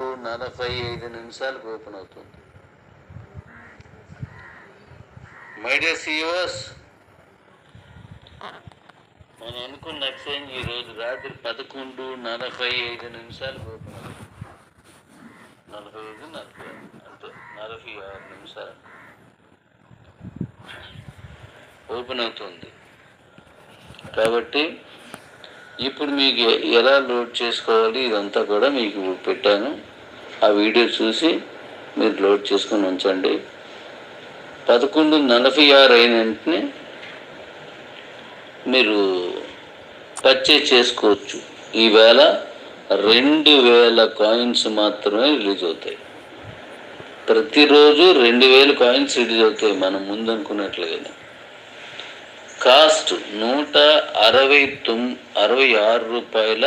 పదకొండు నలభై ఐదు నిమిషాలకు ఓపెన్ అవుతుంది మై డియర్ సిఇఓస్ మనం అనుకున్న ఎక్స్చేంజ్ ఈ రోజు రాత్రి పదకొండు నలభై ఐదు నిమిషాలకు ఓపెన్ అవుతుంది నలభై ఐదు నలభై ఆరు అంటే నలభై ఆరు నిమిషాలు ఓపెన్ అవుతుంది కాబట్టి ఇప్పుడు మీకు ఎలా లోడ్ చేసుకోవాలి ఇదంతా కూడా మీకు పెట్టాను ఆ వీడియో చూసి మీరు లోడ్ చేసుకొని ఉంచండి పదకొండు నలభై ఆరు అయిన వెంటనే మీరు పర్చేజ్ చేసుకోవచ్చు ఈవేళ రెండు వేల కాయిన్స్ మాత్రమే రిలీజ్ అవుతాయి ప్రతిరోజు రెండు వేల కాయిన్స్ రిలీజ్ అవుతాయి మనం ముందు అనుకున్నట్లుగానే కాస్ట్ నూట అరవై తొమ్ అరవై ఆరు రూపాయల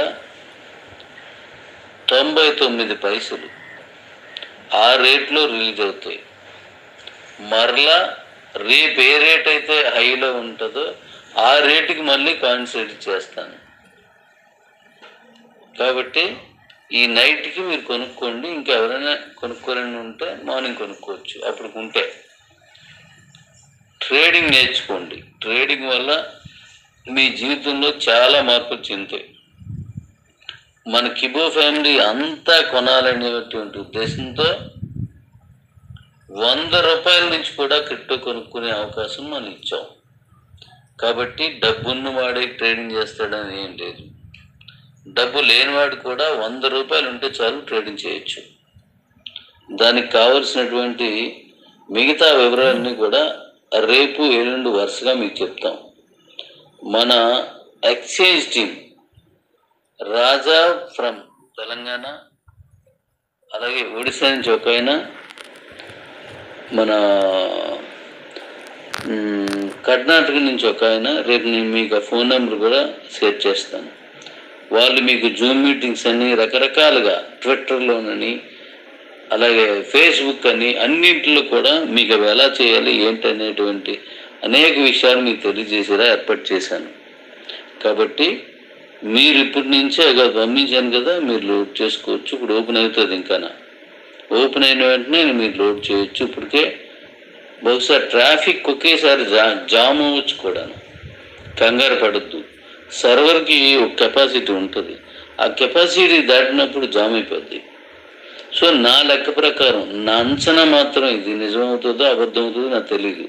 తొంభై తొమ్మిది పైసలు ఆ రేట్లో రిలీజ్ అవుతాయి మరలా రేపు ఏ రేట్ అయితే హైలో ఉంటుందో ఆ రేటుకి మళ్ళీ కాన్సెంట్ చేస్తాను కాబట్టి ఈ నైట్కి మీరు కొనుక్కోండి ఇంకా ఎవరైనా కొనుక్కోవాలని ఉంటే మార్నింగ్ కొనుక్కోవచ్చు అప్పుడు ఉంటే ట్రేడింగ్ నేర్చుకోండి ట్రేడింగ్ వల్ల మీ జీవితంలో చాలా మార్పులు చెందుతాయి మన కిబో ఫ్యామిలీ అంతా కొనాలనేటువంటి ఉద్దేశంతో వంద రూపాయల నుంచి కూడా క్రిప్టో కొనుక్కునే అవకాశం మనం ఇచ్చాం కాబట్టి డబ్బున్న వాడే ట్రేడింగ్ చేస్తాడని ఏం లేదు డబ్బు లేనివాడు కూడా వంద రూపాయలు ఉంటే చాలు ట్రేడింగ్ చేయొచ్చు దానికి కావలసినటువంటి మిగతా వివరాలన్నీ కూడా రేపు ఎల్లుండి వరుసగా మీకు చెప్తాం మన exchange team Raja from Telangana అలాగే ఒడిశా నుంచి ఒక ఆయన మన మ్, కర్ణాటక నుంచి ఒక ఆయన రేపు నేను మీకు ఆ ఫోన్ నెంబర్ కూడా షేర్ చేస్తాను వాళ్ళు మీకు జూమ్ మీటింగ్స్ అని రకరకాలుగా ట్విట్టర్లోనని అలాగే ఫేస్బుక్ అని అన్నింటిలో కూడా మీకు అవి ఎలా చేయాలి ఏంటి అనేటువంటి అనేక విషయాలు మీకు తెలియజేసేలా ఏర్పాటు చేశాను కాబట్టి మీరు ఇప్పటి నుంచే అలా పంపించాను కదా మీరు లోడ్ చేసుకోవచ్చు ఇప్పుడు ఓపెన్ అవుతుంది ఇంకా ఓపెన్ అయిన వెంటనే మీరు లోడ్ చేయొచ్చు ఇప్పటికే బహుశా ట్రాఫిక్ ఒకేసారి జా జామ్ అవ్వచ్చు కూడా కంగారు పడద్దు సర్వర్కి ఒక కెపాసిటీ ఉంటుంది ఆ కెపాసిటీ దాటినప్పుడు జామ్ అయిపోద్ది సో నా లెక్క ప్రకారం నా అంచనా మాత్రం ఇది నిజమవుతుందో అబద్ధం అవుతుందో నాకు తెలియదు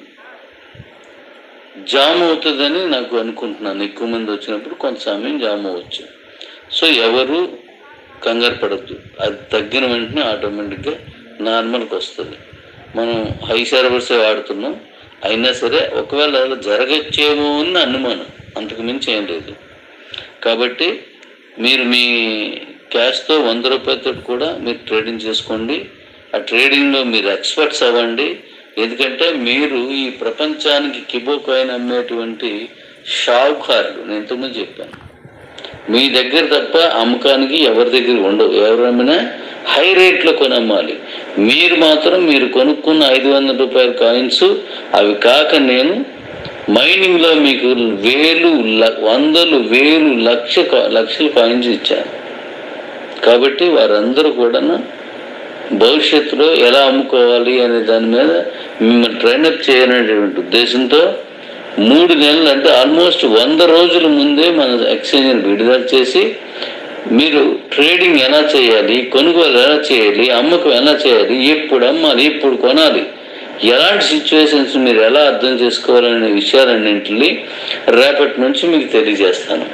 జామ్ అవుతుందని నాకు అనుకుంటున్నాను ఎక్కువ మంది వచ్చినప్పుడు కొంత సమయం జామ్ అవ్వచ్చు సో ఎవరు కంగారు పడద్దు అది తగ్గిన వెంటనే ఆటోమేటిక్గా నార్మల్కి వస్తుంది మనం హై సర్వర్సే వాడుతున్నాం అయినా సరే ఒకవేళ అలా జరగచ్చేమో అని అనుమానం అంతకు మించి ఏం లేదు కాబట్టి మీరు మీ క్యాష్తో వంద రూపాయలతో కూడా మీరు ట్రేడింగ్ చేసుకోండి ఆ ట్రేడింగ్లో మీరు ఎక్స్పర్ట్స్ అవ్వండి ఎందుకంటే మీరు ఈ ప్రపంచానికి కిబో కాయిన్ అమ్మేటువంటి షావుకారులు నేను ఇంతకుముందు చెప్పాను మీ దగ్గర తప్ప అమ్మకానికి ఎవరి దగ్గర ఉండవు ఎవరు అమ్మినా హై రేట్లో కొనమ్మాలి మీరు మాత్రం మీరు కొనుక్కున్న ఐదు వందల రూపాయల కాయిన్స్ అవి కాక నేను మైనింగ్లో మీకు వేలు ల- వందలు వేలు లక్ష కా- లక్షల కాయిన్స్ ఇచ్చాను కాబట్టి వారందరూ కూడా భవిష్యత్తులో ఎలా అమ్ముకోవాలి అనే దాని మీద మిమ్మల్ని ట్రైనప్ చేయనటువంటి ఉద్దేశంతో మూడు నెలలు అంటే ఆల్మోస్ట్ వంద రోజుల ముందే మన ఎక్స్చేంజ్ని విడుదల చేసి మీరు ట్రేడింగ్ ఎలా చేయాలి కొనుగోలు ఎలా చేయాలి అమ్మకం ఎలా చేయాలి ఎప్పుడు అమ్మాలి ఎప్పుడు కొనాలి ఎలాంటి సిచ్యువేషన్స్ మీరు ఎలా అర్థం చేసుకోవాలనే విషయాలన్నింటినీ రేపటి నుంచి మీకు తెలియజేస్తాను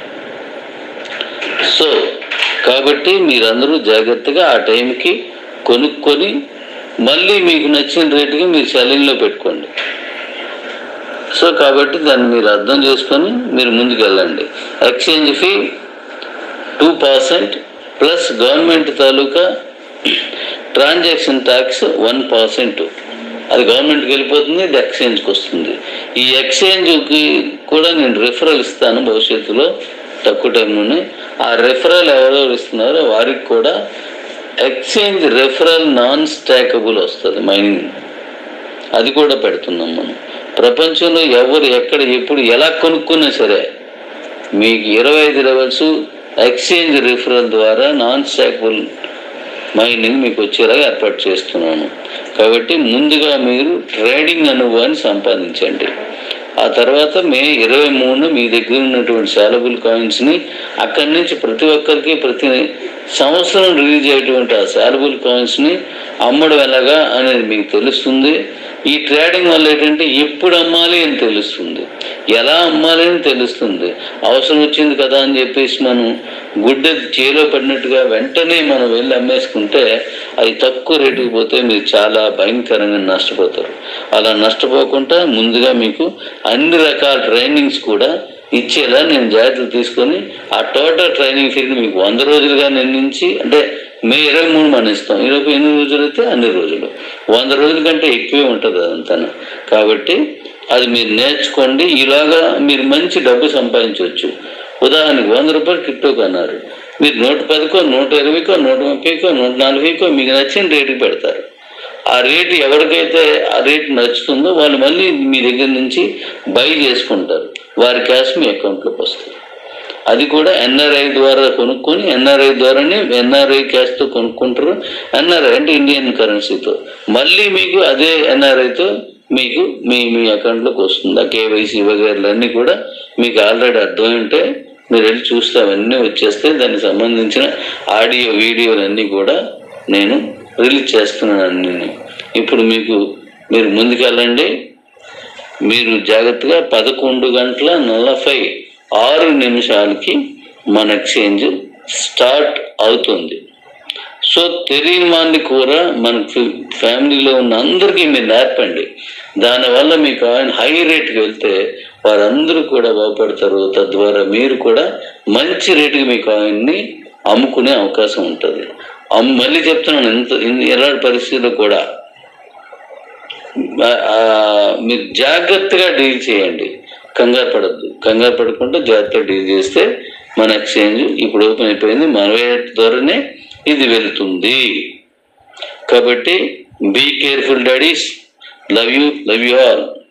సో కాబట్టి మీరందరూ జాగ్రత్తగా ఆ టైంకి కొనుక్కొని మళ్ళీ మీకు నచ్చిన రేటుకి మీరు సెల్లింగ్లో పెట్టుకోండి సో కాబట్టి దాన్ని మీరు అర్థం చేసుకొని మీరు ముందుకు వెళ్ళండి exchange fee two percent plus government తాలూకా ట్రాన్సాక్షన్ ట్యాక్స్ వన్ పర్సెంట్ అది గవర్నమెంట్కి వెళ్ళిపోతుంది ఇది ఎక్స్చేంజ్కి వస్తుంది ఈ ఎక్స్చేంజ్కి కూడా నేను రిఫరల్ ఇస్తాను భవిష్యత్తులో తక్కువ టైంలోనే ఆ రెఫరల్ ఎవరెవరు ఇస్తున్నారో వారికి కూడా ఎక్స్చేంజ్ రెఫరల్ నాన్ స్టాకబుల్ వస్తుంది మైనింగ్ అది కూడా పెడుతున్నాం మనం ప్రపంచంలో ఎవరు ఎక్కడ ఎప్పుడు ఎలా కొనుక్కున్నా సరే మీకు ఇరవై ఐదు లెవెల్స్ ఎక్స్చేంజ్ రిఫరల్ ద్వారా నాన్ స్టాకబుల్ మైనింగ్ మీకు వచ్చేలాగా ఏర్పాటు చేస్తున్నాను కాబట్టి ముందుగా మీరు ట్రేడింగ్ అనుభవాన్ని సంపాదించండి ఆ తర్వాత మే ఇరవై మూడున మీ దగ్గర ఉన్నటువంటి శాలబుల్ కాయిన్స్ని అక్కడి నుంచి ప్రతి ఒక్కరికి ప్రతి సంవత్సరం రిలీజ్ అయ్యేటువంటి ఆ శాలబుల్ కాయిన్స్ని అమ్మడం ఎలాగా అనేది మీకు తెలుస్తుంది ఈ ట్రేడింగ్ వల్ల ఏంటంటే ఎప్పుడు అమ్మాలి అని తెలుస్తుంది ఎలా అమ్మాలి అని తెలుస్తుంది అవసరం వచ్చింది కదా అని చెప్పేసి మనం గుడ్డ చేలో పడినట్టుగా వెంటనే మనం వెళ్ళి అమ్మేసుకుంటే అది తక్కువ రేటుకి పోతే మీరు చాలా భయంకరంగా నష్టపోతారు అలా నష్టపోకుండా ముందుగా మీకు అన్ని రకాల ట్రైనింగ్స్ కూడా ఇచ్చేలా నేను జాగ్రత్తలు తీసుకొని ఆ టోటల్ ట్రైనింగ్ పీరియడ్ మీకు వంద రోజులుగా నిర్ణయించి అంటే మే ఇరవై మూడు మన ఇస్తాం ఈలోపు ఎన్ని రోజులు అయితే అన్ని రోజులు వంద రోజుల కంటే ఎక్కువే ఉంటుంది అదంతా కాబట్టి అది మీరు నేర్చుకోండి ఇలాగా మీరు మంచి డబ్బు సంపాదించవచ్చు ఉదాహరణకి వంద రూపాయలు కిట్టోకి అన్నారు మీరు నూట పదికో నూట ఇరవైకో నూట ముప్పైకో నూట నలభైకో మీకు నచ్చిన రేటుకి పెడతారు ఆ రేటు ఎవరికైతే ఆ రేటు నచ్చుతుందో వాళ్ళు మళ్ళీ మీ దగ్గర నుంచి బై చేసుకుంటారు వారి క్యాష్ మీ అకౌంట్లోకి వస్తుంది అది కూడా ఎన్ఆర్ఐ ద్వారా కొనుక్కొని ఎన్ఆర్ఐ ద్వారానే ఎన్ఆర్ఐ క్యాష్తో కొనుక్కుంటారు ఎన్ఆర్ఐ అంటే ఇండియన్ కరెన్సీతో మళ్ళీ మీకు అదే ఎన్ఆర్ఐతో మీకు మీ మీ అకౌంట్లోకి వస్తుంది ఆ కేవైసీ వగైరలు అన్నీ కూడా మీకు ఆల్రెడీ అర్థమై ఉంటే మీరు వెళ్ళి చూస్తే అవన్నీ వచ్చేస్తే దానికి సంబంధించిన ఆడియో వీడియోలు అన్నీ కూడా నేను రిలీజ్ చేస్తున్నాను అన్ని ఇప్పుడు మీకు మీరు ముందుకెళ్ళండి మీరు జాగ్రత్తగా పదకొండు గంటల నలభై ఆరు నిమిషాలకి మన ఎక్స్చేంజ్ స్టార్ట్ అవుతుంది సో తెలియని మంది కూడా మన ఫి- ఫ్యామిలీలో ఉన్న అందరికీ మీరు నేర్పండి దానివల్ల మీకు ఆయన హై రేట్కి వెళ్తే వారందరూ కూడా బాగుపడతారు తద్వారా మీరు కూడా మంచి రేటుకి మీకు ఆయన్ని అమ్ముకునే అవకాశం ఉంటుంది అమ్- మళ్ళీ చెప్తున్నాను ఎంత ఇన్ని- ఎలాంటి పరిస్థితుల్లో కూడా ఆ, ఆ, మీరు జాగ్రత్తగా డీల్ చేయండి కంగారు పడద్దు కంగారు పడకుండా జాగ్రత్తగా డీల్ చేస్తే మన ఎక్స్చేంజ్ ఇప్పుడు ఓపెన్ అయిపోయింది మన వేట్ ద్వారానే ఇది వెళ్తుంది కాబట్టి be careful daddies love you love you all